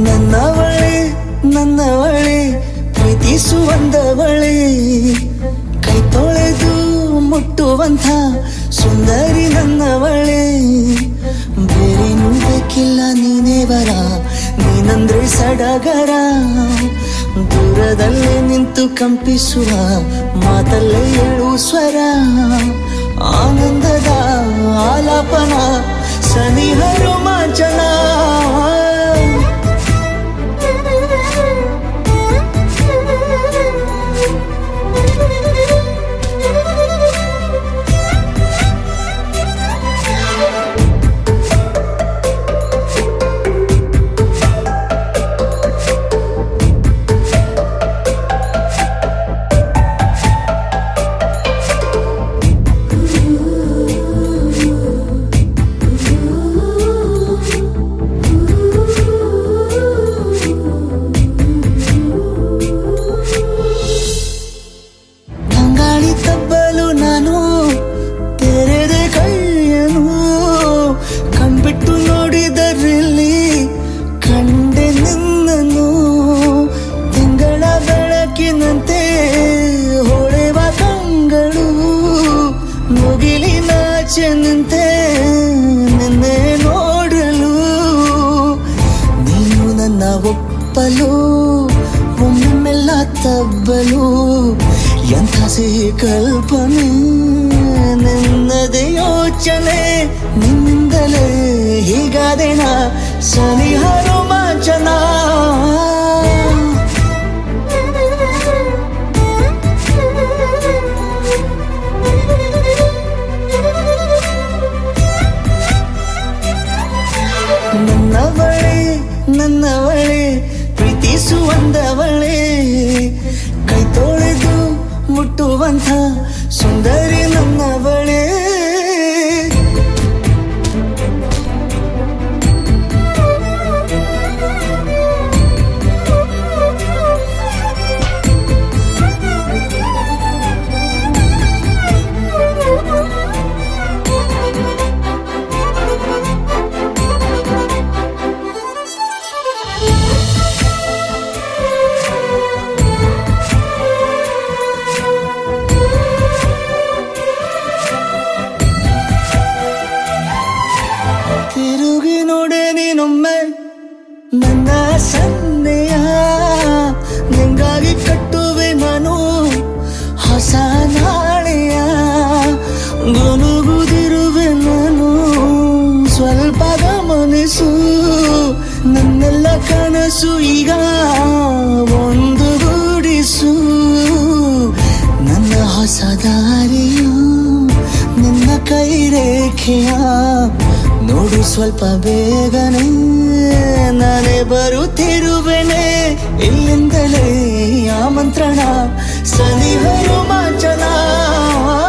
ನನ್ನವಳೆ ನನ್ನವಳೆ ಪ್ರೀತಿಸುವಂದವಳೆ ಕೈ ತೊಳೆದು ಮುಟ್ಟುವಂಥ ಸುಂದರಿ ನನ್ನವಳೆ ಬೇರೇನು ಬೇಕಿಲ್ಲ ನೀನೇ ಬರ ನೀನಂದ್ರೆ ಸಡಗರ ದೂರದಲ್ಲೇ ನಿಂತು ಕಂಪಿಸುವ ಮಾತಲ್ಲೇ ಏಳು ಸ್ವರ ಆನಂದದ ಆಲಾಪನ ಸನಿಹ ರೋಮಾಂಚನ ತಂಗಾಳಿ ತಬ್ಬಲು ನಾನು ತೆರೆದೆ ಕೈಯನು ಕಣ್ಬಿಟ್ಟು ನೋಡಿದರಲ್ಲಿ ಕಂಡೆ ನಿನ್ನನು ತಿಂಗಳ ಬೆಳಕಿನಂತೆ ಹೊಳೆವ ಕಂಗಳು ಮುಗಿಲಿನಾಚೆ ನಿಂತೆ ನಿನ್ನೆ ನೋಡಲು ನೀನು ನನ್ನ ಒಪ್ಪಲು ಒಮ್ಮೆಲ್ಲ ತಬ್ಬಲು ಎಂಥ ಸಿಹಿ ಕಲ್ಪನೆ ನಿನ್ನದೇ ಯೋಚನೆ ನಿನ್ನಿಂದಲೇ ಹೀಗಾದೆನ ಸನಿಹ ರೋಮಾಂಚನ ನನ್ನವಳೆ ನನ್ನವಳೆ ಪ್ರೀತಿಸುವಂದವಳೆ ಕೈ ತೊಳೆದು ಮುಟ್ಟುವಂಥ ಸುಂದರಿ ನನ್ನವಳೆ ತಿರುಗಿ ನೋಡೆ ನೀನೊಮ್ಮೆ ನನ್ನ ಸನ್ನೆಯ ನಿಂಗಾಗಿ ಕಟ್ಟುವೆ ನಾನು ಹೊಸ ನಾಳೆಯ ಗುನುಗುದಿರುವೆ ನಾನು ಸ್ವಲ್ಪ ಗಮನಿಸು ನನ್ನೆಲ್ಲ ಕನಸು ಈಗ ಒಂದು ಗೂಡಿಸು ನನ್ನ ಹೊಸ ದಾರಿಯು ನಿನ್ನ ಕೈ ರೇಖೆಯ ನೋಡು ಸ್ವಲ್ಪ ಬೇಗನೆ ನಾನೇ ಬರುತ್ತಿರುವೆನೆ ಇಲ್ಲಿಂದಲೇ ಆಮಂತ್ರಣ ಸನಿಹ ರೋಮಾಂಚನ